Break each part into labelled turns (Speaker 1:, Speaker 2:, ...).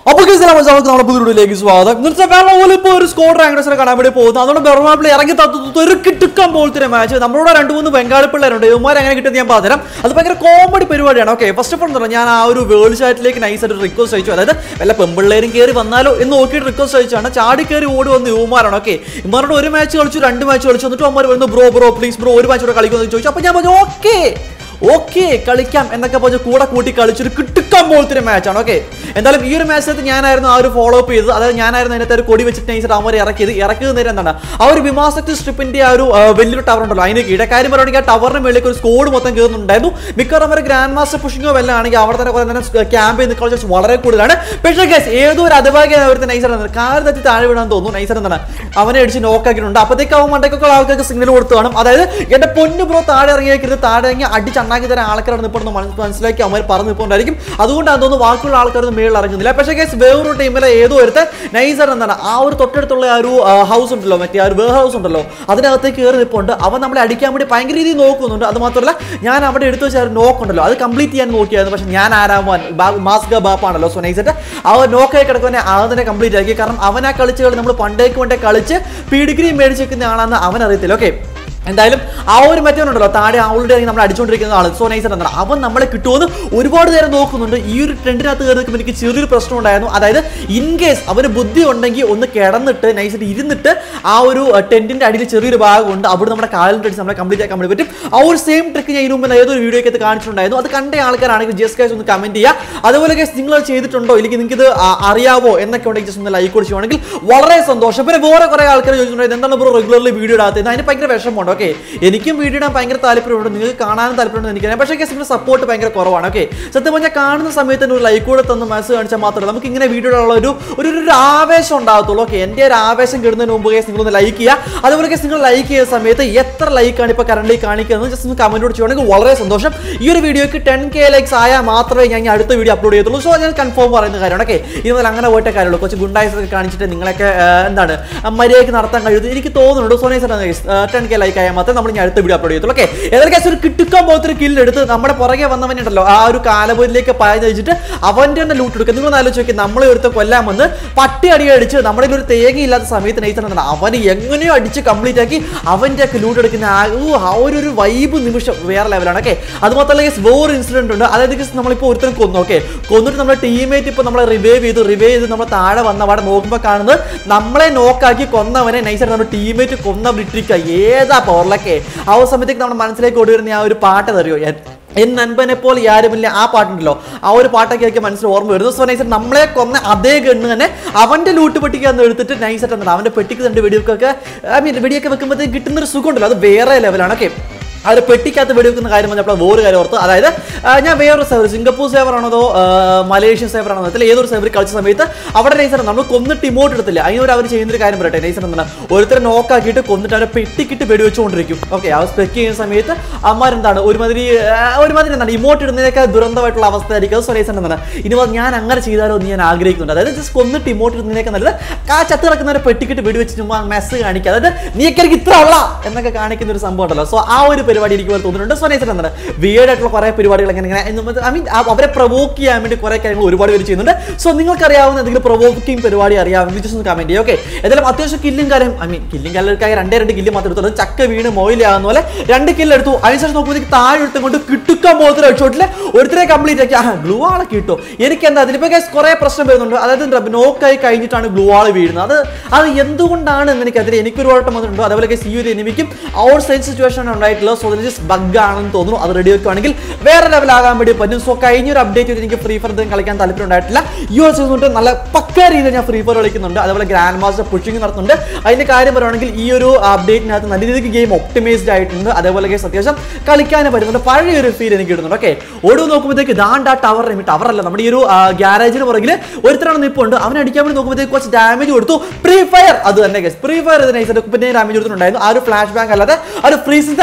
Speaker 1: അപ്പോൾ കേസ് നമുക്ക് നമ്മുടെ പുതിയയിലേക്ക് സ്വാഗതം ഇന്നത്തെ വെള്ളം പോലെ ഇപ്പോൾ ഒരു സ്കോഡ് റാങ്കഡസിനെ കാണാൻ വേണ്ടി പോകുന്നത് അതുകൊണ്ട് ബെർമാപ്പിൾ ഇറങ്ങി ഒരു കിട്ടുക്കാൻ പോലത്തെ മാച്ച് നമ്മളോട് രണ്ട് മൂന്ന് ബംഗാളി പിള്ളേരുണ്ട് ഇവന്മാർ എങ്ങനെ കിട്ടുന്നത് ഞാൻ പറഞ്ഞുതരാം അത് ഭയങ്കര കോമഡി പരിപാടിയാണ് ഓക്കെ ഫസ്റ്റ് ഓഫ് ഓൾ എന്താ ഞാൻ ആ ഒരു വേൾഡ് ചാറ്റിലേക്ക് നൈസ് ആയിട്ട് റിക്വസ്റ്റ് അയച്ചു അതായത് വല്ല പെമ്പിള്ളേരും കയറി വന്നാലോ എന്ന് നോക്കിയിട്ട് റിക്വസ്റ്റ് അയച്ചാണ് ചാടി കയറി ഓടി വന്ന് യുവമാരാണ് ഓക്കെ ഇവന്മാരോട് ഒരു മാച്ച് കളിച്ചു രണ്ട് മാച്ച് കളിച്ചു എന്നിട്ട് അവന്മാർ വരുന്നു ബ്രോ ബ്രോ പ്ലീസ് ബ്രോ ഒരു മാച്ച് കൂടെ കളിക്കുമെന്ന് ചോദിച്ചു അപ്പോൾ ഞാൻ പറഞ്ഞു ഓക്കെ ഓക്കെ കളിക്കാം എന്നൊക്കെ പറഞ്ഞ് കൂടെ കൂട്ടി കളിച്ചൊരു കിട്ടുക്കാൻ പോലത്തെ ഒരു മാച്ചാണ് ഓക്കെ എന്തായാലും ഈ ഒരു മാച്ചിനകത്ത് ഞാനായിരുന്നു ആ ഒരു ഫോളോ അപ്പ് ചെയ്തത് അതായത് ഞാനായിരുന്നു അതിനകത്ത് ഒരു കൊടി വെച്ചിട്ട് നൈസായിട്ട് അവരെ ഇറക്കിയത് ഇറക്കിയത് നേരം എന്താണ് ആ ഒരു വിമാസക്തി സ്ട്രിപ്പിന്റെ ആ ഒരു ആ, വലിയൊരു ടവർ ഉണ്ടല്ലോ അതിന് ഇടക്കാര്യം പറയുകയാണെങ്കിൽ ആ ടവറിന് മേലേക്ക് ഒരു സ്കോഡ് മൊത്തം കയറുന്നുണ്ടായിരുന്നു മിക്കവാറും അവർ ഗ്രാൻഡ് മാസ്റ്റർ പുഷിങ്ങോ വല്ല ആണെങ്കിൽ അവിടെ തന്നെ കുറെ നേരം ക്യാമ്പ് ചെയ്ത് നിൽക്കുന്ന ചാൻസ് വളരെ കൂടുതലാണ് പക്ഷേ ഗസ് ഏതോ ഒരു അധഭാഗ്യം അവരുടെ നൈസായിട്ട് കാല് തെറ്റി താഴെ വിടാൻ തോന്നുന്നു നൈസായിട്ട് എന്താണ് അവനെ അടിച്ച് നോക്കാക്കിയിട്ടുണ്ട് അപ്പോഴത്തേക്ക് അവൻ മണ്ടയ്ക്കൊക്കെ ആൾക്കാർക്ക് സിഗ്നൽ കൊടുത്തു കാണും അതായത് എന്റെ പൊന്നു ബ്രോ താഴെ ഇറങ്ങിയേക്കരുത് താഴെ ഇറങ്ങി അടിച്ച് അണ്ണാക്കി തരാൻ ആൾക്കാരാണ് ഇപ്പോൾ മനസ്സിലാക്കി അവർ പറഞ്ഞു നിൽപ്പുണ്ടായിരിക്കും അതുകൊണ്ടാണ് തോന്നുന്നു ബാക്കിയുള്ള ആൾക്കാരൊന്നും മേളിൽ ഇറങ്ങുന്നില്ല പക്ഷേ കേസ് വേറൊരു ടീമിലെ ഏതോ ഒരുത്തെ നൈസായിട്ട് എന്താണ് ആ ഒരു തൊട്ടടുത്തുള്ള ആ ഒരു ഹൗസ് ഉണ്ടല്ലോ മറ്റേ ആ ഒരു വേ ഹൗസ് ഉണ്ടല്ലോ അതിനകത്തേക്ക് കയറി നിൽപ്പുണ്ട് അവൻ നമ്മളെ അടിക്കാൻ വേണ്ടി ഭയങ്കര രീതിയിൽ നോക്കുന്നുണ്ട് അത് മാത്രമല്ല ഞാൻ അവിടെ എടുത്തു വെച്ച ആ ഒരു നോക്കുണ്ടല്ലോ അത് കംപ്ലീറ്റ് ചെയ്യാൻ നോക്കിയായിരുന്നു പക്ഷേ ഞാൻ ആരാമാൻ മാസ്ക ബാപ്പാണല്ലോ സോ നൈസായിട്ട് ആ ഒരു നോക്കായി കിടക്കുന്നതിനെ ആ തന്നെ കംപ്ലീറ്റ് ആക്കി കാരണം അവൻ ആ കളിച്ച് കളി നമ്മൾ പണ്ടേക്ക് കൊണ്ടേ കളിച്ച് പി ഡിഗ്രി മേടിച്ചേക്കുന്ന ആളാണെന്ന് അവൻ അറിയത്തില്ല ഓക്കെ എന്തായാലും ആ ഒരു മറ്റവനുണ്ടല്ലോ താഴെ ആളുടെ നമ്മൾ അടിച്ചുകൊണ്ടിരിക്കുന്ന ആൾ സോ നൈസർ എന്താണ് അവൻ നമ്മളെ കിട്ടുമെന്ന് ഒരുപാട് നേരം നോക്കുന്നുണ്ട് ഈ ഒരു ട്രെൻഡിനകത്ത് കയറി നിൽക്കുമ്പോൾ എനിക്ക് ചെറിയൊരു പ്രശ്നം ഉണ്ടായിരുന്നു അതായത് ഇൻ കേസ് അവന് ബുദ്ധി ഉണ്ടെങ്കിൽ ഒന്ന് കിടന്നിട്ട് നൈസായിട്ട് ഇരുന്നിട്ട് ആ ഒരു ടെന്റിന്റെ അടിയിൽ ചെറിയൊരു ഭാഗമുണ്ട് അവിടെ നമ്മുടെ കാലിൻ്റെ അടിച്ച് നമ്മളെ കംപ്ലീറ്റ് ആക്കാൻ വേണ്ടി പറ്റും ആ ഒരു സെയിം ട്രിക്ക് ഞാൻ ഇതിനു മുമ്പ് ഏതൊരു വീഡിയോ ഒക്കെ കാണിച്ചിട്ടുണ്ടായിരുന്നു അത് കണ്ട ആൾക്കാരാണെങ്കിൽ ജസ്റ്റ് കേസ് ഒന്ന് കമന്റ് ചെയ്യുക അതുപോലെ കേസ് നിങ്ങൾ അത് ചെയ്തിട്ടുണ്ടോ ഇല്ലെങ്കിൽ നിങ്ങൾക്ക് ഇത് അറിയാവോ എന്നൊക്കെ ഉണ്ടെങ്കിൽ ജസ്റ്റ് ഒന്ന് ലൈക്ക് കൊടുക്കുകയാണെങ്കിൽ വളരെ സന്തോഷം പിന്നെ വേറെ കുറെ ആൾക്കാർ ചോദിച്ചിട്ടുണ്ടായിരുന്നു എന്താണ് ബ്രോ റെഗുലർലി വീഡിയോ ഇടാത്തത് അതിന് ഭയങ്കര വിഷമമുണ്ട് ഓക്കെ എനിക്കും വീഡിയോ ഇടാൻ ഭയങ്കര താല്പര്യമുണ്ട് നിങ്ങൾക്ക് കാണാനും താല്പര്യമുണ്ട് എനിക്കറിയാം പക്ഷേ കേസ് നിങ്ങളുടെ സപ്പോർട്ട് ഭയങ്കര കുറവാണ് ഓക്കെ സത്യം പറഞ്ഞാൽ കാണുന്ന സമയത്ത് തന്നെ ഒരു ലൈക്ക് കൂടെ തന്ന് മനസ്സ് കാണിച്ചാൽ മാത്രമല്ല നമുക്ക് ഇങ്ങനെ വീഡിയോ ഉള്ള ഒരു ഒരു ഒരു- ഒരു ആവേശം ഉണ്ടാകത്തുള്ളൂ ഓക്കെ എൻ്റെ ഒരു ആവേശം കിടുന്നതിന് മുമ്പ് കേസ് നിങ്ങളൊന്ന് ലൈക്ക് ചെയ്യുക അതുപോലെ കേസ് നിങ്ങൾ ലൈക്ക് ചെയ്യുന്ന സമയത്ത് എത്ര ലൈക്കാണ് ഇപ്പോൾ കറണ്ട് കാണിക്കുന്നത് ജസ്റ്റ് ഒന്ന് കമൻറ്റോട് ചെയ്യുവാണെങ്കിൽ വളരെ സന്തോഷം ഈ ഒരു വീഡിയോക്ക് ടെൻ കെ ലൈക്സ് ആയാൽ മാത്രമേ ഞാൻ ഇനി അടുത്ത വീഡിയോ അപ്ലോഡ് ചെയ്യത്തുള്ളൂ സോ ഞാൻ കൺഫേം പറയുന്ന കാര്യമാണ് ഓക്കെ ഇനി മുതൽ അങ്ങനെ പോയിട്ടേ കാര്യമുള്ളൂ കുറച്ച് ഗുണ്ടായ്സ് ഒക്കെ കാണിച്ചിട്ട് നിങ്ങളൊക്കെ ആ, എന്താണ് ആ, മര്യാദയ്ക്ക് നടത്താൻ കഴിയുന്നത് എനിക്ക് തോന്നുന്നുണ്ട് സോനൈസ് ടെൻ കെ ലൈക്ക് ആയാൽ മാത്രമേ നമ്മൾ ഇനി അടുത്ത വീഡിയോ അപ്ലോഡ് ചെയ്യത്തുള്ളൂ ഓക്കെ ഏതൊക്കെ ഒരു കിട്ടുക്കാൻ പോലത്തെ ഒരു കില്ലെടുത്ത് നമ്മുടെ പുറകെ വന്നവനുണ്ടല്ലോ ആ ഒരു കാലപോരിലേക്ക് പായ വെച്ചിട്ട് അവൻ്റെ തന്നെ ലൂട്ട് എടുക്കുക നിങ്ങൾ ആലോചിച്ച് നോക്കി നമ്മളെ ഒരുത്ത കൊല്ലാൻ വന്ന് പട്ടി അടി അടിച്ച് നമ്മുടെ കയ്യിൽ ഒരു തേങ്ങയില്ലാത്ത സമയത്ത് നയിച്ചാണ് അവന് എങ്ങനെയോ അടിച്ച് കംപ്ലീറ്റ് ആക്കി അവൻ്റെ ഒക്കെ ലൂട്ട് എടുക്കുന്ന ആ ഊ, ആ ഒരു ഒരു വൈബ് നിമിഷം വേറെ ലെവലാണ് ഓക്കെ അത് മാത്രമല്ല guys, വേറൊരു ഇൻസിഡന്റ് ഉണ്ട് അതായത് guys, നമ്മളിപ്പോൾ ഒരുത്തരം കൊന്നു ഓക്കെ കൊന്നിട്ട് നമ്മുടെ ടീമേറ്റ് ഇപ്പോൾ നമ്മളെ റിവൈവ് ചെയ്തു റിവൈവ് ചെയ്ത് നമ്മൾ താഴെ വന്ന അവിടെ നോക്കുമ്പോൾ കാണുന്നത് നമ്മളെ നോക്കാക്കി കൊന്നവനെ നൈസായിട്ട് നമ്മുടെ ടീമേറ്റ് കൊന്ന വിട്ടിരിക്കുക ഏതാ പവറിലൊക്കെ ആ ഒരു സമയത്തേക്ക് നമ്മുടെ മനസ്സിലേക്ക് ഓടി വരുന്ന ആ ഒരു പാട്ട് അറിയോ എൻ നൻപനെ പോലെ ആരുമില്ല ആ പാട്ടുണ്ടല്ലോ ആ ഒരു പാട്ടൊക്കെ എനിക്ക് മനസ്സിൽ ഓർമ്മ വരുന്നു സോ നൈസായിട്ട് നമ്മളെ കൊന്ന അതേ ഗണ്ണ് തന്നെ അവന്റെ ലൂട്ട് പെട്ടിക്ക് അന്ന് എടുത്തിട്ട് നൈസായിട്ട് എന്താണ് അവന്റെ പെട്ടിക്ക് രണ്ട് വെടിവെക്കൊക്കെ ഐ മീൻ വെടിയൊക്കെ വെക്കുമ്പോഴത്തേക്ക് കിട്ടുന്ന ഒരു സുഖമുണ്ടല്ലോ അത് വേറെ ലെവലാണ് ഓക്കെ ആ ഒരു പെട്ടിക്കകത്ത് വെടിവെക്കുന്ന കാര്യം പറഞ്ഞപ്പോൾ വേറെ കാര്യം ഓർത്ത് അതായത് ആ, ഞാൻ വേറൊരു സേവർ സിംഗപ്പൂർ സേവർ ആണോ അതോ ആ, മലേഷ്യൻ സേവർ ആണോ അതിൽ ഏതൊരു സേവർ കളിച്ച സമയത്ത് അവിടെ നൈസർ നമ്മൾ കൊന്നിട്ട് ഇമോട്ട് എടുത്തില്ല അതിനൊരു അവർ ചെയ്യുന്നൊരു കാര്യം പറയട്ടെ നൈസർ എന്താണ് ഒരുത്തരെ നോക്കാക്കിയിട്ട് കൊന്നിട്ട് അവരെ പെട്ടിക്കിട്ട് വെടിവെച്ചുകൊണ്ടിരിക്കും ഓക്കെ അവർ സ്പെക്ക് ചെയ്യുന്ന സമയത്ത് അമ്മാരെന്താണ് ഒരുമാതിരി ആ, ഒരുമാതിരി എന്താണ് ഇമോട്ട് ഇടുന്നതിനൊക്കെ ദുരന്തമായിട്ടുള്ള അവസ്ഥ ആയിരിക്കും സോ നൈസർ എന്താണ് ഇനി മുതൽ ഞാൻ അങ്ങനെ ചെയ്താലോ എന്ന് ഞാൻ ആഗ്രഹിക്കുന്നുണ്ട് അതായത് ജസ്റ്റ് കൊന്നിട്ട് ഇമോട്ട് ഇടുന്നതിനൊക്കെ നല്ലത് ആ ചത്ത് കിടക്കുന്നവരെ പെട്ടിക്കിട്ട് വെടിവെച്ച് ചുമ്മാ മെസ്സ് കാണിക്കുക അതായത് നീയൊക്കെ എനിക്ക് ഇത്ര ഉള്ള എന്നൊക്കെ കാണിക്കുന്ന ഒരു സംഭവം ഉണ്ടല്ലോ സോ ആ ഒരു പരിപാടി എനിക്ക് പോലെ തോന്നുന്നുണ്ട് സോ നൈസർ എന്താണ് weird ആയിട്ടുള്ള കുറേ പരിപാടികൾ ഇങ്ങനെ ഇങ്ങനെ ഐ മീൻ അവരെ പ്രൊവോക്ക് ചെയ്യാൻ വേണ്ടി കുറേ കാര്യങ്ങൾ ഒരുപാട് പേര് ചെയ്യുന്നുണ്ട് സോ നിങ്ങൾക്ക് അറിയാവുന്ന എന്തെങ്കിലും പ്രൊവോക്കിംഗ് പരിപാടി അറിയാമെങ്കിൽ ജസ്റ്റ് ഒന്ന് കമന്റ് ചെയ്യുക ഓക്കെ ഏതായാലും അത്യാവശ്യം കില്ലും കാര്യം ഐ മീൻ കില്ലും കാലൊക്കെ രണ്ടേ രണ്ട് കില്ല് മാത്രം എടുത്തുള്ളൂ ചക്ക വീണ് മൊയിലാകുന്ന പോലെ രണ്ട് കില്ല് എടുത്തു അതിനുശേഷം നോക്കുമ്പോഴത്തേക്ക് താഴെ എടുത്തും കൊണ്ട് കിട്ടുക്കാൻ പോലത്തെ ഹെഡ്ഷോട്ടിൽ ഒരുത്തരെ കംപ്ലീറ്റ് ആക്കി ആ ഗ്ലൂ ആളെ കിട്ടും എനിക്ക് എന്താ അതിലിപ്പോ കുറേ പ്രശ്നം വരുന്നുണ്ട് അതായത് നോക്കായി കഴിഞ്ഞിട്ടാണ് ഗ്ലൂ ആൾ വീഴുന്നത് അത് അത് എന്തുകൊണ്ടാണ് എന്ന് എനിക്കതിൽ എനിക്കൊരു വട്ടം വന്നിട്ടുണ്ട് അതേപോലെ guys ഈ ഒരു എനിമിക്കും ഔട്ട് സൈഡ് സിറ്റുവേഷൻ ഉണ്ടായിട്ടുള്ള സോ ജസ്റ്റ് ബഗ് ആണെന്ന് തോന്നുന്നു അത് റെഡി വെക്കുകയാണെങ്കിൽ വേറെ ലെവൽ ആകാൻ വേണ്ടി പറ്റും സോ കഴിഞ്ഞ ഒരു അപ്ഡേറ്റ് എനിക്ക് ഫ്രീ ഫയർ കളിക്കാൻ താല്പര്യം ഉണ്ടായിട്ടില്ല ഈ ഒരു സീസൺ തൊട്ട് നല്ല പക്ക രീതിയിൽ ഞാൻ ഫ്രീ ഫയർ കളിക്കുന്നുണ്ട് അതേപോലെ ഗ്രാൻഡ് മാസ്റ്റർ പുഷിംഗ് നടത്തുന്നുണ്ട് അതിന്റെ കാര്യം പറയുകയാണെങ്കിൽ ഈ ഒരു അപ്ഡേറ്റിനകത്ത് നല്ല രീതിക്ക് ഗെയിം ഒപ്റ്റിമൈസ്ഡ് ആയിട്ടുണ്ട് അതേപോലെ ഗെയിംസ് അത്യാവശ്യം കളിക്കാനും പറ്റുന്നുണ്ട് പഴയ ഒരു ഫീൽ എനിക്ക് കിട്ടുന്നുണ്ട് ഓക്കെ ഓടി നോക്കുമ്പോഴത്തേക്ക് ദാണ്ട് ആ ടവർ ടവർ അല്ല നമ്മുടെ ഈ ഒരു ഗ്യാരേജിന് പുറകിൽ ഒരുത്തരാണ് നിപ്പുണ്ട് അവൻ അടിക്കാൻ വേണ്ടി നോക്കുമ്പോഴത്തേക്ക് കുറച്ച് ഡാമേജ് കൊടുത്തു ഫ്രീ ഫയർ അത് തന്നെ ഗസ് ഫ്രീ ഫയർ ഇത് നൈസായിട്ട് പിന്നെ ഡാമേജ് കൊടുത്തിട്ടുണ്ടായിരുന്നു ആ ഒരു ഫ്ലാഷ് ബാങ്ക് അല്ലാതെ ആ ഒരു ഫ്രീസിംഗ് തരം എടുത്ത്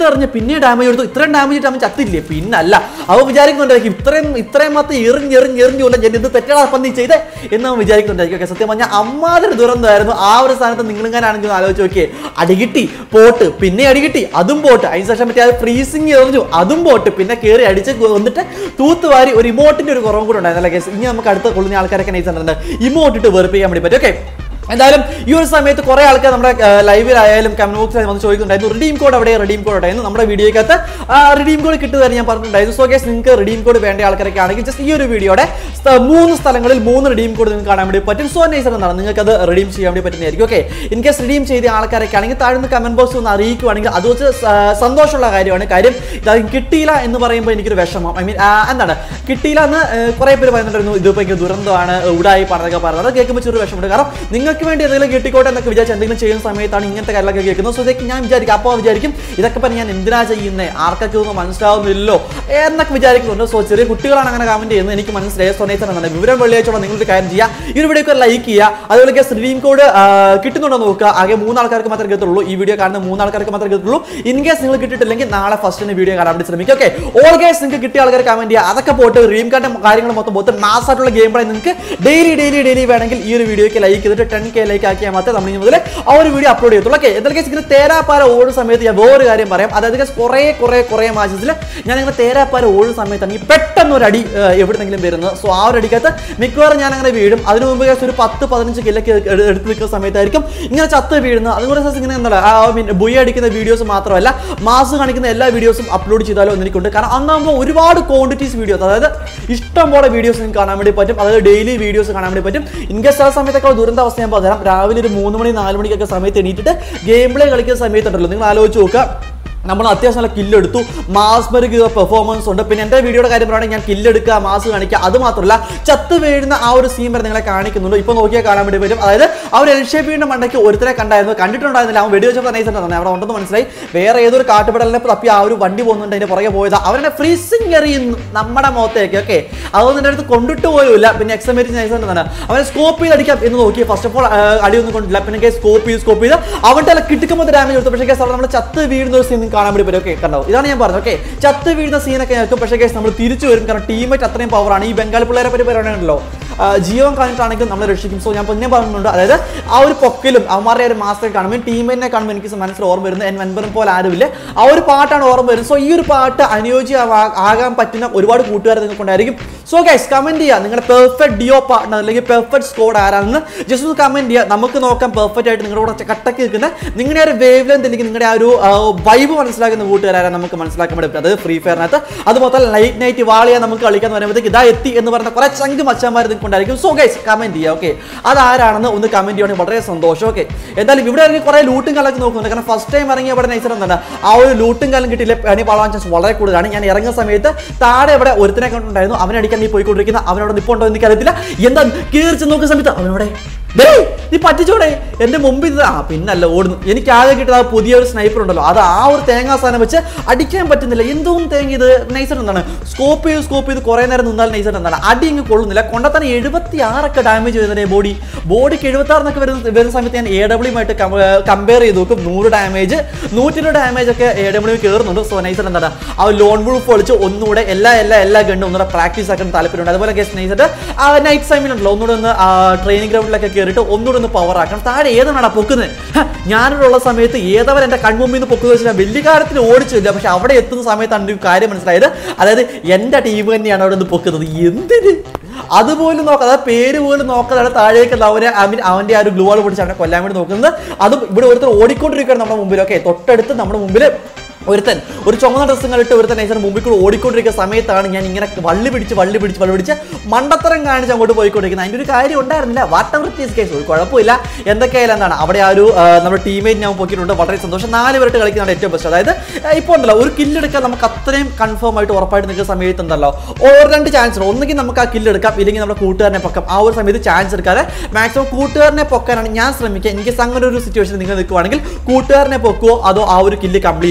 Speaker 1: എറിഞ്ഞ് പിന്നെ ഡാമേജ് കൊടുത്തു ഇത്രയും ഡാമേജ് ഇട്ട് അവൻ ചത്തില്ലേ പിന്നല്ല അവൻ വിചാരിക്കുന്നുണ്ടായിരിക്കും ഇത്രയും ഇത്രയും മാത്രം എറിഞ്ഞ് എറിഞ്ഞ് എറിഞ്ഞ് കൊല്ലം ഞാൻ ഇത് തെറ്റടാ അപ്പം നീ ചെയ്തേ എന്ന് അവൻ വിചാരിക്കുന്നുണ്ടായിരിക്കും ഓക്കെ സത്യം പറഞ്ഞാൽ അമ്മാതിരി ദുരന്തമായിരുന്നു ആ ഒരു സ്ഥാനത്ത് നിങ്ങളിങ്ങനാണെങ്കിൽ ആലോചിച്ച് നോക്കിയേ അടികിട്ടി പോട്ട് പിന്നെ അടികിട്ടി അതും പോട്ട് അതിന് ശേഷം മറ്റേ ഫ്രീസിങ് എറിഞ്ഞു അതും പോട്ട് പിന്നെ കയറി അടിച്ച് വന്നിട്ട് തൂത്തുവാരി ഒരു ഇമോട്ടിന്റെ ഒരു കുറവും കൂടെ ഉണ്ടായിരുന്നല്ലേ കേസ് ഇനി നമുക്ക് അടുത്ത കൊള്ളുന്ന ആൾക്കാരൊക്കെ നൈസ് ഉണ്ട് ഇമോട്ട് ഇട്ട് വെറുപ്പിക്കാൻ വേണ്ടി പറ്റും ഓക്കെ എന്തായാലും ഈ ഒരു സമയത്ത് കുറെ ആൾക്കാർ നമ്മുടെ ലൈവിലായാലും കമന്റ് ബോക്സിൽ വന്ന് ചോദിക്കുന്നുണ്ടായിരുന്നു റിഡീം കോഡ് അവിടെ റിഡീം കോഡ് ഉണ്ടായിരുന്നു നമ്മുടെ വീഡിയോക്കകത്ത് റിഡീം കോഡ് കിട്ടുന്നതായി ഞാൻ പറഞ്ഞിട്ടുണ്ടായിരുന്നു സോ കേസ് നിങ്ങൾക്ക് റിഡീം കോഡ് വേണ്ട ആൾക്കാരൊക്കെ ആണെങ്കിൽ ജസ്റ്റ് ഈ ഒരു വീഡിയോയുടെ സ്ഥ- മൂന്ന് സ്ഥലങ്ങളിൽ മൂന്ന് റിഡീം കോഡ് നിങ്ങൾക്ക് കാണാൻ വേണ്ടി പറ്റും സോ നൈസർ എന്നാണ് നിങ്ങൾക്ക് അത് റിഡീം ചെയ്യാൻ വേണ്ടി പറ്റുന്നതായിരിക്കും ഓക്കെ ഇൻ കേസ് റിഡീം ചെയ്ത ആൾക്കാരൊക്കെ ആണെങ്കിൽ താഴ്ന്ന കമന്റ് ബോക്സ് ഒന്ന് അറിയിക്കുവാണെങ്കിൽ അത് വെച്ച് സ- സന്തോഷമുള്ള കാര്യമാണ് കാര്യം ഇത് കിട്ടിയില്ല എന്ന് പറയുമ്പോൾ എനിക്കൊരു വിഷമം ഐ മീൻ എന്താണ് കിട്ടിയില്ല എന്ന് കുറെ പേര് പറയുന്നുണ്ടായിരുന്നു ഇതിപ്പോ എനിക്ക് ദുരന്തമാണ് ഉടായി പറഞ്ഞൊക്കെ പറയുന്നത് അത് കേൾക്കുമ്പോൾ ചെറിയ വിഷമമുണ്ട് കാരണം നിങ്ങൾക്ക് വേണ്ടി എന്തെങ്കിലും കിട്ടിക്കോട്ടെ എന്നൊക്കെ വിചാരിച്ച് എന്തെങ്കിലും ചെയ്യുന്ന സമയത്താണ് ഇങ്ങനത്തെ കാര്യങ്ങളൊക്കെ കേൾക്കുന്നത് സോ ഇതൊക്കെ ഞാൻ വിചാരിക്കും അപ്പോൾ വിചാരിക്കും ഇതൊക്കെ പറഞ്ഞ് ഞാൻ എന്തിനാ ചെയ്യുന്നത് ആർക്കൊക്കെ ഒന്നും മനസ്സിലാവുന്നില്ലല്ലോ എന്നൊക്കെ വിചാരിക്കുന്നുണ്ട് സോ ചെറിയ കുട്ടികളാണ് അങ്ങനെ കമന്റ് ചെയ്യുന്നത് എനിക്ക് മനസ്സിലായ സൊനേച്ചൻ എന്നാണ് വിവരം വെള്ളിയാഴ്ച നിങ്ങളൊരു കാര്യം ചെയ്യുക ഈ ഒരു വീഡിയോ ലൈക്ക് ചെയ്യുക അതുപോലെ സ്ട്രീം കോഡ് കിട്ടുന്നുണ്ടോ എന്ന് നോക്കുക ആകെ മൂന്ന് ആൾക്കാർക്ക് മാത്രമേ കിട്ടുള്ളൂ ഈ വീഡിയോ കാണുന്ന മൂന്ന് ആൾക്കാർക്ക് മാത്രമേ കിട്ടുള്ളൂ ഇൻ കേസ് നിങ്ങൾ കിട്ടിയിട്ടില്ലെങ്കിൽ നാളെ ഫസ്റ്റിന് വീഡിയോ കാണാൻ വേണ്ടി ശ്രമിക്കുക ഓക്കെ ഓൾ കേസ് നിങ്ങൾക്ക് കിട്ടിയ ആൾക്കാർ കമന്റ് ചെയ്യുക അതൊക്കെ പോട്ട് ഡ്രീം കാർഡിന്റെ കാര്യങ്ങൾ മൊത്തം മൊത്തം മാസമായിട്ടുള്ള ഗെയിം പ്ലേ നിങ്ങൾക്ക് ഡെയിലി ഡെയിലി ഡെയിലി വേണമെങ്കിൽ ഈ ഒരു വീഡിയോക്ക് ലൈക്ക് ചെയ്തിട്ട് ടെൻ കെ ലൈക്ക് ആക്കിയാൽ മാത്രമേ നമ്മൾ ഇനി മുതൽ ആ ഒരു വീഡിയോ അപ്ലോഡ് ചെയ്യത്തുള്ളൂ ഓക്കെ എന്തായാലും കേസ് ഇങ്ങനെ തേരാപ്പാര ഓടുന്ന സമയത്ത് ഞാൻ വേറൊരു കാര്യം പറയാം അതായത് guys കുറേ കുറേ കുറേ മാച്ചസിൽ ഞാൻ ഇങ്ങനെ തേരാപ്പാര ഓടുന്ന സമയത്താണ് ഈ പെട്ടെന്ന് ഒരു അടി ഏർ, എവിടുന്നെങ്കിലും വരുന്നത് സോ ആ ഒരു അടിക്കകത്ത് മിക്കവാറും ഞാൻ അങ്ങനെ വീഴും അതിനു മുമ്പ് guys ഒരു പത്ത് പതിനഞ്ച് കില്ലൊക്കെ എടുത്ത് നിൽക്കുന്ന സമയത്തായിരിക്കും ഇങ്ങനെ ചത്ത് വീഴുന്നത് അതുകൊണ്ട് guys ഇങ്ങനെ എന്താണ് ആ മീൻ ബുയ അടിക്കുന്ന വീഡിയോസ് മാത്രമല്ല മാസ് കാണിക്കുന്ന എല്ലാ വീഡിയോസും അപ്ലോഡ് ചെയ്താലോ എന്ന് എനിക്കുണ്ട് കാരണം അന്നാകുമ്പോൾ ഒരുപാട് ക്വാണ്ടിറ്റീസ് വീഡിയോസ് അതായത് ഇഷ്ടം പോലെ വീഡിയോസ് നിങ്ങൾക്ക് കാണാൻ വേണ്ടി പറ്റും അതായത് ഡെയിലി വീഡിയോസ് കാണാൻ വേണ്ടി പറ്റും ഇൻ കേസ് ആ സമയത്തൊക്കെ ദുരന്ത അവസ്ഥ ഞാൻ പറഞ്ഞുതരാം രാവിലെ ഒരു മൂന്ന് മണി നാല് മണിക്കൊക്കെ സമയത്ത് എണീറ്റിട്ട് ഗെയിം പ്ലേ കളിക്കുന്ന സമയത്തുണ്ടല്ലോ നിങ്ങൾ ആലോചിച്ച് നോക്കുക നമ്മൾ അത്യാവശ്യം നല്ല കില്ലെടുത്തു മാസ്മരിക് പെർഫോമൻസ് ഉണ്ട് പിന്നെ എൻ്റെ വീഡിയോയുടെ കാര്യം പറയുകയാണെങ്കിൽ ഞാൻ കില്ലെടുക്കുക മാസ് കാണിക്കുക അത് മാത്രമല്ല ചത്ത് വീഴുന്ന ആ ഒരു സീൻ വരെ നിങ്ങളെ കാണിക്കുന്നുണ്ട് ഇപ്പോൾ നോക്കിയാൽ കാണാൻ വേണ്ടി പറ്റും അതായത് ആ ഒരു എൽ ഷേപ്പിന്റെ മണ്ടയ്ക്ക് ഒരുത്തരെ കണ്ടായിരുന്നു കണ്ടിട്ടുണ്ടായിരുന്നില്ല അവൻ വെടി വെച്ചപ്പോൾ നൈസ് തന്നെ അവിടെ ഉണ്ടെന്ന് മനസ്സിലായി വേറെ ഏതൊരു കാട്ടുപടലിനെ തപ്പി ആ ഒരു വണ്ടി പോകുന്നുണ്ട് അതിന്റെ പുറകെ പോയതാ അവരുടെ ഫ്രീസിങ് എറിയുന്നു നമ്മുടെ മുഖത്തേക്ക് ഓക്കെ അതൊന്നും എൻ്റെ അടുത്ത് കൊണ്ടിട്ട് പോലുമില്ല പിന്നെ എക്സമേറ്റ് നൈസ് തന്നെ അവനെ സ്കോപ്പ് ചെയ്ത് അടിക്കാം എന്ന് നോക്കി ഫസ്റ്റ് ഓഫ് ഓൾ അടിയൊന്നും കൊണ്ടില്ല പിന്നെ സ്കോപ്പ് ചെയ്ത് സ്കോപ്പ് ചെയ്ത് അവൻ്റെ അല്ല കിട്ടുമ്പോൾ ഡാമേജ് കൊടുത്തു പക്ഷേ കേസ് അവിടെ നമ്മൾ ചത്ത് വീഴുന്ന ഒരു സീൻ കാണാൻ വേണ്ടി പറ്റും ഓക്കെ കണ്ടോ ഇതാണ് ഞാൻ പറഞ്ഞത് ഓക്കെ ചത്ത് വീഴുന്ന സീനൊക്കെ ഞങ്ങൾക്ക് പക്ഷേ കേസ് നമ്മൾ തിരിച്ചു വരും കാരണം ടീമേറ്റ് അത്രയും പവറാണ് ഈ ബംഗാളി പിള്ളേരെ പറ്റി പറയുകയാണല്ലോ ആ, ജീവൻ കാണിട്ടാണെങ്കിൽ നമ്മളെ രക്ഷിക്കും സോ ഞാൻ പിന്നെ പറഞ്ഞിട്ടുണ്ട് അതായത് ആ ഒരു പൊക്കിലും അവന്മാരുടെ ആ ഒരു മാസ്റ്റർ കാണുമ്പോൾ ടീമിനെ കാണുമ്പോൾ എനിക്ക് മനസ്സിൽ ഓർമ്മ വരുന്നത് എൻ വൻപരം പോലെ ആരുമില്ല ആ ഒരു പാട്ടാണ് ഓർമ്മ വരുന്നത് സോ ഈ ഒരു പാട്ട് അനുയോജ്യ ആകാൻ പറ്റുന്ന ഒരുപാട് കൂട്ടുകാർ നിങ്ങൾക്ക് ഉണ്ടായിരിക്കും സോ ഗൈസ് കമന്റ് ചെയ്യുക നിങ്ങളുടെ പെർഫെക്റ്റ് ഡിയോ പാർട്ട്ണർ അല്ലെങ്കിൽ പെർഫെക്റ്റ് സ്കോഡ് ആരാണെന്ന് ജസ്റ്റ് ഒന്ന് കമന്റ് ചെയ്യുക നമുക്ക് നോക്കാം പെർഫെക്റ്റ് ആയിട്ട് നിങ്ങളുടെ കൂടെ കട്ടക്ക് നിൽക്കുന്ന നിങ്ങളുടെ ആ ഒരു വേവ് ലെന്ത് അല്ലെങ്കിൽ നിങ്ങളുടെ ആ ഒരു വൈബ് മനസ്സിലാക്കുന്ന കൂട്ടുകാരാണ് നമുക്ക് മനസ്സിലാക്കാൻ വേണ്ടി പറ്റും അതായത് ഫ്രീ ഫയറിനകത്ത് അത് മൊത്തം ലൈറ്റ് നൈറ്റ് വാളിയാ നമുക്ക് കളിക്കാൻ വരുമ്പോഴത്തേക്ക് ഇതാ എത്തി എന്ന് പറയുന്ന കുറെ ചങ്ക് മച്ചന്മാർ നിങ്ങൾക്ക് ഉണ്ടായിരിക്കും സോ ഗൈസ് കമന്റ് ചെയ്യുക ഓക്കെ അതാരാണെന്ന് ഒന്ന് കമന്റ് ചെയ്യുകയാണെങ്കിൽ വളരെ സന്തോഷം ഓക്കെ എന്തായാലും ഇവിടെ ഇറങ്ങി കുറെ ലൂട്ടും കാലൊക്കെ നോക്കുന്നുണ്ട് കാരണം ഫസ്റ്റ് ടൈം ഇറങ്ങി അവിടെ നൈസർ എന്താണ് ആ ഒരു ലൂട്ടും കാലം കിട്ടിയില്ല പണി പാളാൻ ചാൻസ് വളരെ കൂടുതലാണ് ഞാൻ ഇറങ്ങുന്ന സമയത്ത് താഴെ ഇവിടെ ഒരുത്തനെ കണ്ടുണ്ടായിരുന്നു അവനടിക്കാൻ നീ പോയിക്കൊണ്ടിരിക്കുന്ന അവനോട് നിപ്പുണ്ടോ എന്ന് എനിക്കറിയത്തില്ല എന്താ കീറിച്ച് നോക്കുന്ന സമയത്ത് അവനോടെ ഡേയ്, നീ പറ്റിച്ചോടെ എന്റെ മുമ്പിൽ ഇത് ആ പിന്നല്ല ഓടുന്നു എനിക്ക് ആകെ കിട്ടുന്ന ആ പുതിയൊരു സ്നൈപ്പർ ഉണ്ടല്ലോ അത് ആ ഒരു തേങ്ങാ സാധനം വെച്ച് അടിക്കാൻ പറ്റുന്നില്ല എന്തോന്നും തേങ്ങ ഇത് നൈസർ എന്താണ് സ്കോപ്പ് ചെയ്ത് സ്കോപ്പ് ചെയ്ത് കുറെ നേരം നിന്നാൽ നൈസർ എന്താണ് അടി ഇങ്ങ് കൊള്ളുന്നില്ല കൊണ്ടത്തന്നെ എഴുപത്തി ആറൊക്കെ ഡാമേജ് വരുന്നത് ബോഡി ബോഡിക്ക് എഴുപത്തി ആറിനൊക്കെ വരുന്ന വരുന്ന സമയത്ത് ഞാൻ എ ഡബ്ല്യു ആയിട്ട് കമ്പയർ ചെയ്ത് നോക്കും നൂറ് ഡാമേജ് നൂറ്റിൻ്റെ ഡാമേജ് ഒക്കെ എ ഡബ്ല്യു കയറുന്നുണ്ട് സോ നൈസർ എന്താണ് ആ ലോൺ വുൾഫ് ഒളിച്ച് ഒന്നുകൂടെ എല്ലാ എല്ലാ എല്ലാ ഗണ്ടും ഒന്നുകൂടെ പ്രാക്ടീസ് ആക്കാൻ താല്പര്യമുണ്ട് അതുപോലെ ഗസ് നൈസർ ആ നൈറ്റ് ടൈമിലുണ്ടല്ലോ ഒന്നുകൂടെ ഒന്ന് ട്രെയിനിങ് ഗ്രൗണ്ടിലൊക്കെ കയറിയിട്ട് ഒന്നുകൂടെ ഒന്ന് പവർ ആക്കണം താഴെ ഏതാണ് പൊക്കുന്നത് ഞാനിവിടെ ഉള്ള സമയത്ത് ഏതവർ എൻ്റെ കൺമുമ്പിൽ നിന്ന് പൊക്കുന്ന വെച്ചാൽ വലിയ കാര്യത്തിൽ ഓടിച്ചില്ല പക്ഷെ അവിടെ എത്തുന്ന സമയത്താണ് എനിക്ക് ഒരു കാര്യം മനസ്സിലായത് അതായത് എൻ്റെ ടീം തന്നെയാണ് അവിടെ നിന്ന് പൊക്കുന്നത് എന്തിന് അതുപോലും നോക്കാം അതായത് പേര് പോലും നോക്കാതെ താഴേക്ക് അവനെ ഐ മീൻ അവൻ്റെ ആ ഒരു ഗ്ലൂ ആൾ പിടിച്ച് അവനെ കൊല്ലാൻ വേണ്ടി നോക്കുന്നത് അതും ഇവിടെ ഒരുത്തർ ഓടിക്കൊണ്ടിരിക്കുകയാണ് നമ്മുടെ മുമ്പിൽ ഓക്കെ തൊട്ടടുത്ത് നമ്മുടെ മുമ്പിൽ ഒരുത്തൻ ഒരു ചുമന്ന ഡ്രസ്സും കളിട്ട് ഒരുത്തൻ നൈസർ മുമ്പിൽ കൂടെ ഓടിക്കൊണ്ടിരിക്കുന്ന സമയത്താണ് ഞാൻ ഇങ്ങനെ വള്ളി പിടിച്ച് വള്ളി പിടിച്ച് വള്ളി പിടിച്ച് മണ്ടത്തരം കാണിച്ച് അങ്ങോട്ട് പോയിക്കൊണ്ടിരിക്കുന്നത് അതിൻ്റെ ഒരു കാര്യം ഉണ്ടായിരുന്നില്ല വാട്ട് എവർ തീസ് കേസ് ഒരു കുഴപ്പമില്ല എന്തൊക്കെയായാലും എന്താണ് അവിടെ ആ ഒരു ആ, നമ്മുടെ ടീമേറ്റ് ഞാൻ പോക്കിയിട്ടുണ്ട് വളരെ സന്തോഷം നാല് പേരിട്ട് കളിക്കുന്നതാണ് ഏറ്റവും ബെസ്റ്റ് അതായത് ഇപ്പോൾ ഉണ്ടല്ലോ ഒരു കില്ലെടുക്കാൻ നമുക്ക് അത്രയും കൺഫേം ആയിട്ട് ഉറപ്പായിട്ട് നിൽക്കുന്ന സമയത്ത് ഉണ്ടല്ലോ ഒരു രണ്ട് ചാൻസ് ഉണ്ട് ഒന്നുകിൽ നമുക്ക് ആ കില്ലെടുക്കാം ഇല്ലെങ്കിൽ നമ്മുടെ കൂട്ടുകാരനെ പൊക്കാം ആ ഒരു സമയത്ത് ചാൻസ് എടുക്കാതെ മാക്സിമം കൂട്ടുകാരനെ പൊക്കാനാണ് ഞാൻ ശ്രമിക്കുക എനിക്ക് അങ്ങനെ ഒരു സിറ്റുവേഷൻ നിങ്ങൾ നിൽക്കുവാണെങ്കിൽ കൂട്ടുകാരനെ പൊക്കുവോ അതോ ആ ഒരു കില്ല് കംപ്ലീറ്റ് ചെയ്യുമോ നിങ്ങളുടെ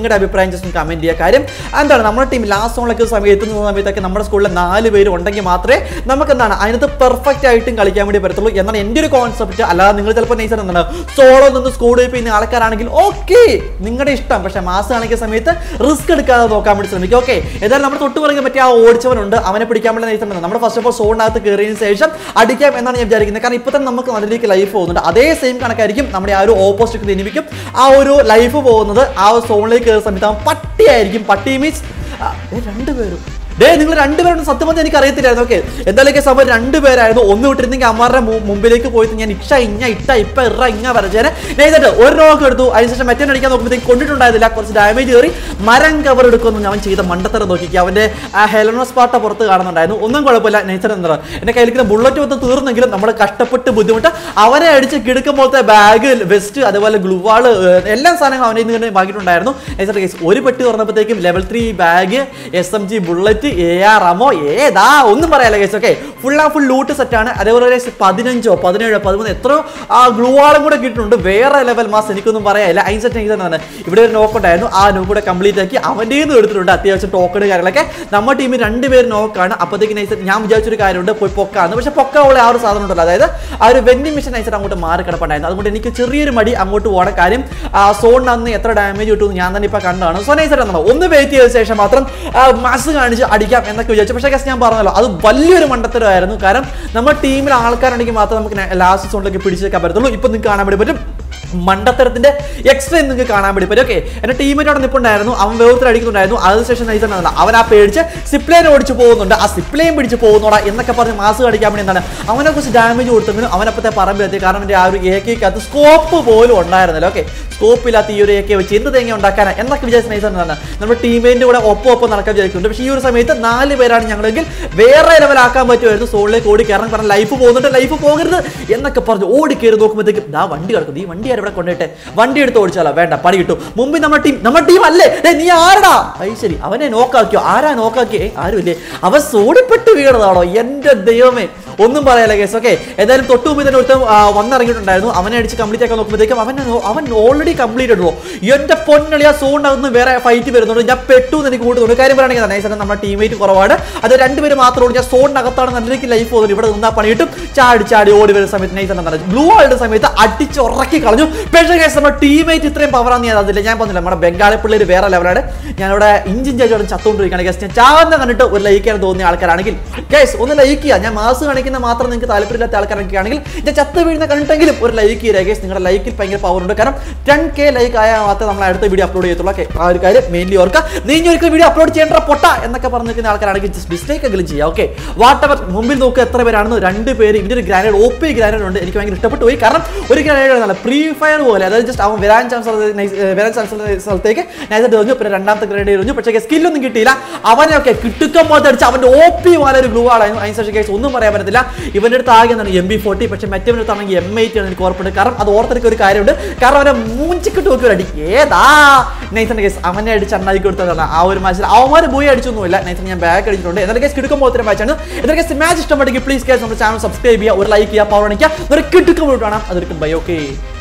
Speaker 1: നിങ്ങളുടെ അഭിപ്രായം ജസ്റ്റ് കമന്റ് ചെയ്യുക കാര്യം എന്താണ് നമ്മുടെ ടീം ലാസ്റ്റ് സോണിലൊക്കെ സമയത്ത് എത്തുന്ന സമയത്തൊക്കെ നമ്മുടെ സ്കൂളിൽ നാല് പേര് ഉണ്ടെങ്കിൽ മാത്രമേ നമുക്ക് എന്താണ് അതിനകത്ത് പെർഫെക്റ്റ് ആയിട്ടും കളിക്കാൻ വേണ്ടി പറ്റത്തുള്ളൂ എന്നാണ് എൻ്റെ ഒരു കോൺസെപ്റ്റ് അല്ലാതെ നിങ്ങൾ ചിലപ്പോൾ നൈസർ എന്താണ് സോളോ നിന്ന് സ്കൂളിൽ ചെയ്യുന്ന ആൾക്കാരാണെങ്കിൽ ഓക്കെ നിങ്ങളുടെ ഇഷ്ടം പക്ഷേ മാസ് കാണിക്കുന്ന സമയത്ത് റിസ്ക് എടുക്കാതെ നോക്കാൻ വേണ്ടി ശ്രമിക്കും ഓക്കെ ഏതായാലും നമ്മുടെ തൊട്ട് പറയുക പറ്റിയ ആ ഓടിച്ചവനുണ്ട് അവനെ പിടിക്കാൻ വേണ്ടി നൈസർ നമ്മുടെ ഫസ്റ്റ് ഓഫ് ഓൾ സോണിനകത്ത് കയറിയതിന് ശേഷം അടിക്കാം എന്നാണ് ഞാൻ വിചാരിക്കുന്നത് കാരണം ഇപ്പോൾ തന്നെ നമുക്ക് നല്ല രീതിക്ക് ലൈഫ് പോകുന്നുണ്ട് അതേ സെയിം കണക്കായിരിക്കും നമ്മുടെ ആ ഒരു ഓപ്പോസിറ്റ് എനിമിക്കും ആ ഒരു ലൈഫ് പോകുന്നത് ആ ഒരു സോണിലേക്ക് കയറുന്ന സമയത്ത് അവൻ പട്ടിയായിരിക്കും പട്ടി മീൻസ് രണ്ടുപേരും ഡേ നിങ്ങൾ രണ്ടുപേരും സത്യം പറഞ്ഞാൽ എനിക്ക് അറിയത്തില്ലായിരുന്നു ഓക്കെ എന്തായാലും സംഭവം രണ്ടുപേരായിരുന്നു ഒന്ന് വിട്ടിരുന്നെങ്കിൽ അമ്മാരുടെ മു- മുമ്പിലേക്ക് പോയിട്ട് ഞാൻ ഇക്ഷ ഇങ്ങ ഇട്ട ഇപ്പ ഇറ ഇങ്ങ വരച്ചേനെ ഞാൻ എന്നിട്ട് ഒരു നോക്ക് എടുത്തു അതിനുശേഷം മറ്റേ അടിക്കാൻ നോക്കുമ്പോഴത്തേക്ക് കൊണ്ടിട്ടുണ്ടായിരുന്നില്ല കുറച്ച് ഡാമേജ് കയറി മരം കവർ എടുക്കുമെന്ന് അവൻ ചെയ്ത മണ്ടത്തരം നോക്കിക്ക് അവന്റെ ആ ഹെലനോസ് പാട്ട പുറത്ത് കാണുന്നുണ്ടായിരുന്നു ഒന്നും കുഴപ്പമില്ല നേച്ചർ എന്താ എന്റെ കയ്യിലിരിക്കുന്ന ബുള്ളറ്റ് വന്ന് തീർന്നെങ്കിലും നമ്മൾ കഷ്ടപ്പെട്ട് ബുദ്ധിമുട്ട് അവനെ അടിച്ച് കിടക്കും പോലത്തെ ബാഗ് വെസ്റ്റ് അതുപോലെ ഗ്ലൂവാള് എല്ലാ സാധനങ്ങളും അവനെ ഇങ്ങനെ വാങ്ങിയിട്ടുണ്ടായിരുന്നു നേച്ചർ കേസ് ഒരു പെട്ടി തുറന്നപ്പോഴത്തേക്കും level three bag S M G bullet A R ammo ഏതാ ഒന്നും പറയാല്ല കേസ് ഓക്കെ ഫുൾ ആ ഫുൾ ലൂട്ട് സെറ്റ് ആണ് അതേപോലെ guys പതിനഞ്ചോ പതിനേഴോ പതിമൂന്ന് എത്രയോ ആ ഗ്ലൂവാളും കൂടെ കിട്ടുന്നുണ്ട് വേറെ ലെവൽ മാസ് എനിക്കൊന്നും പറയാനില്ല അതിന് സെറ്റ് എനിക്ക് തന്നെ ഇവിടെ ഒരു നോക്ക് ഉണ്ടായിരുന്നു ആ നോക്ക് കൂടെ കംപ്ലീറ്റ് ആക്കി അവൻ്റെ നിന്ന് എടുത്തിട്ടുണ്ട് അത്യാവശ്യം ടോക്കൺ കാര്യങ്ങളൊക്കെ നമ്മുടെ ടീമിൽ രണ്ടുപേര് നോക്കാണ് അപ്പോഴത്തേക്ക് നൈസ് ഞാൻ വിചാരിച്ചൊരു കാര്യമുണ്ട് പോയി പൊക്കാന്ന് പക്ഷെ പൊക്കാവുള്ള ആ ഒരു സാധനം ഉണ്ടല്ലോ അതായത് ആ ഒരു വെൻഡിങ് മിഷൻ നൈസായിട്ട് അങ്ങോട്ട് മാറി കിടപ്പുണ്ടായിരുന്നു അതുകൊണ്ട് എനിക്ക് ചെറിയൊരു മടി അങ്ങോട്ട് പോകണം കാര്യം ആ സോണിന് അന്ന് എത്ര ഡാമേജ് കിട്ടുമെന്ന് ഞാൻ തന്നെ ഇപ്പൊ കണ്ടാണ് സോ നൈസായിട്ട് എന്നാണോ ഒന്ന് വെയിറ്റ് ചെയ്ത ശേഷം മാത്രം മാസ് കാണിച്ച് അടിക്കാം എന്നൊക്കെ വിചാരിച്ചു പക്ഷേ guys ഞാൻ പറഞ്ഞല്ലോ അത് വലിയൊരു മണ്ടത്തരമായിരുന്നു കാരണം നമ്മുടെ ടീമിൽ ആൾക്കാരുണ്ടെങ്കിൽ മാത്രം നമുക്ക് ലാസ്റ്റ് സോണിലേക്ക് പിടിച്ചേക്കാൻ പറ്റത്തുള്ളൂ ഇപ്പൊ നിങ്ങൾക്ക് കാണാൻ വേണ്ടി പറ്റും മണ്ടത്തരത്തിന്റെ എക്സ്ട്രീം നിങ്ങൾക്ക് കാണാൻ വേണ്ടി പറ്റും ഓക്കെ എന്റെ ടീമേറ്റ് അവിടെ നിൽപ്പുണ്ടായിരുന്നു അവൻ വേഗത്തിൽ അടിക്കുന്നുണ്ടായിരുന്നു അതിനുശേഷം നൈസ് ആണ് അവൻ ആ പേടിച്ച് സിപ്ലൈൻ ഓടിച്ച് പോകുന്നുണ്ട് ആ സിപ്ലൈൻ പിടിച്ച് പോകുന്നോടാ എന്നൊക്കെ പറഞ്ഞ് മാസ് കളിക്കാൻ വേണ്ടി എന്താണ് അവനെ കുറിച്ച് ഡാമേജ് കൊടുത്തെങ്കിലും അവനപ്പത്തെ പറമ്പിലെത്തി കാരണം എൻ്റെ ആ ഒരു എ കെക്കകത്ത് സ്കോപ്പ് പോലും ഉണ്ടായിരുന്നില്ല ഓക്കെ സ്കോപ്പ് ഇല്ലാത്ത ഈ ഒരു എ കെ വെച്ച് എന്ത് തേങ്ങ ഉണ്ടാക്കാനാ എന്നൊക്കെ വിചാരിച്ച നൈസ് എന്താണ് നമ്മുടെ ടീമേറ്റിന്റെ കൂടെ ഒപ്പം ഒപ്പം നടക്കാൻ വിചാരിക്കുന്നുണ്ട് പക്ഷേ ഈ ഒരു സമയത്ത് നാല് പേരാണ് ഞങ്ങളെങ്കിൽ വേറെ ലെവലാക്കാൻ പറ്റുമായിരുന്നു സോളിലേക്ക് ഓടി കയറാൻ പറഞ്ഞ ലൈഫ് പോകുന്നുണ്ട് ലൈഫ് പോകരുത് എന്നൊക്കെ പറഞ്ഞു ഓടി കയറി നോക്കുമ്പോഴത്തേക്കും ദാ വണ്ടി കിടക്കുന്നു ഈ വണ്ടി ആരും ഇവിടെ കൊണ്ടുപോയിട്ട് വണ്ടി എടുത്ത് ഓടിച്ചാലോ വേണ്ട പണി കിട്ടും മുമ്പിൽ നമ്മുടെ ടീം നമ്മുടെ ടീം അല്ലേ ഏ നീ ആരടാ അത് ശരി അവനെ നോക്കാക്കിയോ ആരാ നോക്കാക്കിയേ ആരുമില്ലേ അവൻ സോടിപ്പെട്ട് വീണതാണോ എന്റെ ദൈവമേ ഒന്നും പറയാല കേസ് ഓക്കെ ഏതായാലും തൊട്ട് മുമ്പ് തന്നെ ഒരുത്തം ആ, വന്നിറങ്ങിയിട്ടുണ്ടായിരുന്നു അവനെ അടിച്ച് കംപ്ലീറ്റ് ആക്കാൻ നോക്കുമ്പോഴത്തേക്കും അവൻ അവൻ ഓൾറെഡി കംപ്ലീറ്റ് ഇടുവോ എന്റെ പൊന്നളി ആ സോണിനകത്ത് വേറെ ഫൈറ്റ് വരുന്നുണ്ട് ഞാൻ പെട്ടു എന്ന് എനിക്ക് കൂട്ടുന്നുണ്ട് കാര്യം പറയുകയാണെങ്കിൽ നൈസ് നമ്മുടെ ടീമേറ്റ് കുറവാണ് അത് രണ്ടുപേര് മാത്രമേ ഉള്ളൂ ഞാൻ സോണിനകത്താണ് നല്ല രീതിക്ക് ലൈഫ് പോകുന്നത് ഇവിടെ നിന്നാ പണി കിട്ടും ചാടി ചാടി ഓടി വരുന്ന സമയത്ത് നൈസ് എന്താണ് ബ്ലൂ ആളുടെ സമയത്ത് അടിച്ച് ഉറക്കി കളഞ്ഞു പക്ഷേ കേസ് നമ്മുടെ ടീമേറ്റ് ഇത്രയും പവറാന്ന് ഞാൻ അതില്ല ഞാൻ പറഞ്ഞില്ല നമ്മുടെ ബംഗാളി പിള്ളേർ വേറെ ലെവലാണ് ഞാനിവിടെ ഇഞ്ചിഞ്ചായിട്ട് അവിടെ ചത്തുകൊണ്ടിരിക്കുകയാണ് ഗസ് ഞാൻ ചാവുന്ന കണ്ടിട്ട് ഒരു ലൈക്ക് ചെയ്യാൻ തോന്നിയ ആൾക്കാരാണെങ്കിൽ ഗൈസ് ഒന്ന് ലൈക്ക് ചെയ്യുക ഞാൻ മാസ് കാണിക്കുന്ന മാത്രം നിങ്ങൾക്ക് താല്പര്യമില്ലാത്ത ആൾക്കാരൊക്കെ ആണെങ്കിൽ ഞാൻ ചത്ത് വീഴുന്ന കണ്ടിട്ടെങ്കിലും ഒരു ലൈക്ക് ചെയ്യുക ഗൈസ് നിങ്ങളുടെ ലൈക്കിൽ ഭയങ്കര പവർ ഉണ്ട് കാരണം ടെൻ കെ ലൈക്ക് ആയാൽ മാത്രമേ നമ്മൾ അടുത്ത വീഡിയോ അപ്ലോഡ് ചെയ്യത്തുള്ളൂ ഓക്കെ ആ ഒരു കാര്യം മെയിൻലി ഓർക്കുക നീ ഇനി ഒരിക്കലും വീഡിയോ അപ്ലോഡ് ചെയ്യേണ്ട പൊട്ട എന്നൊക്കെ പറഞ്ഞു നിൽക്കുന്ന ആൾക്കാരാണെങ്കിൽ ജസ്റ്റ് ഡിസ്ലൈക്ക് എങ്കിലും ചെയ്യാം ഓക്കെ വാട്ട് എവർ മുമ്പിൽ നോക്കുക എത്ര പേരാണെന്ന് രണ്ട് പേര് ഇതിന്റെ ഒരു ഗ്രാനേഡ് ഒ പി ഗ്രാനേഡ് ഉണ്ട് എനിക്ക് ഭയങ്കര ഇഷ്ടപ്പെട്ടു പോയി കാരണം ഒരു ഗ്രാനേഡ് നല്ല പ്രീ ഫയർ പോലെ അതായത് ജസ്റ്റ് അവൻ വരാൻ ചാൻസ് വരാൻ ചാൻസ് സ്ഥലത്തേക്ക് നൈസായിട്ട് എറിഞ്ഞു പിന്നെ രണ്ടാമത്തെ ഗ്രനേഡ് എറിഞ്ഞു പക്ഷേ സ്കില്ലൊന്നും കിട്ടിയില്ല അവനെയൊക്കെ കിട്ടുക്കം പോലത്തെ അടിച്ച് അവന്റെ ഒ പി പോലെ ഒരു ഗ്ലൂ ആളായിരുന്നു അതിനുശേഷം കേസ് ഒന്നും പറയാൻ പറ്റത്തില്ല ഇവന്റെ അടുത്ത് ആകെ എന്താണ് എം ബി ഫോർട്ടി പക്ഷേ മറ്റവൻ്റെ അടുത്താണെങ്കിൽ എം എയ്റ്റ് ആണ് എനിക്ക് ഓർപ്പുണ്ട് കാരണം അത് ഓർത്തെടുக்க ഒരു കാര്യമുണ്ട് കാരണം അവനെ മൂഞ്ചിക്കിട്ട് നോക്കി ഒരു അടി ഏതാ നൈസന്റെ കേസ് അവനെ അടിച്ച് അണ്ണാക്കി കൊടുത്തതാണ് ആ ഒരു മാച്ചിൽ അവന്മാർ പോയി അടിച്ചൊന്നുമില്ല നൈസൻ ഞാൻ ബാക്ക് അടിച്ചിട്ടുണ്ട് എന്നാലും കേസ് കിടക്കും പോലത്തെ മാച്ചാണ് എന്നാലും കേസ് മാച്ച് ഇഷ്ടപ്പെട്ടെങ്കിൽ പ്ലീസ് കേസ് നമ്മുടെ ചാനൽ സബ്സ്ക്രൈബ് ചെയ്യുക ഒരു ലൈക്ക് ചെയ്യുക പവർ അണിക്കുക ഒരു കിട്ടുക്കും കാണാം അതൊരിക്കും ബൈ ഓക്കെ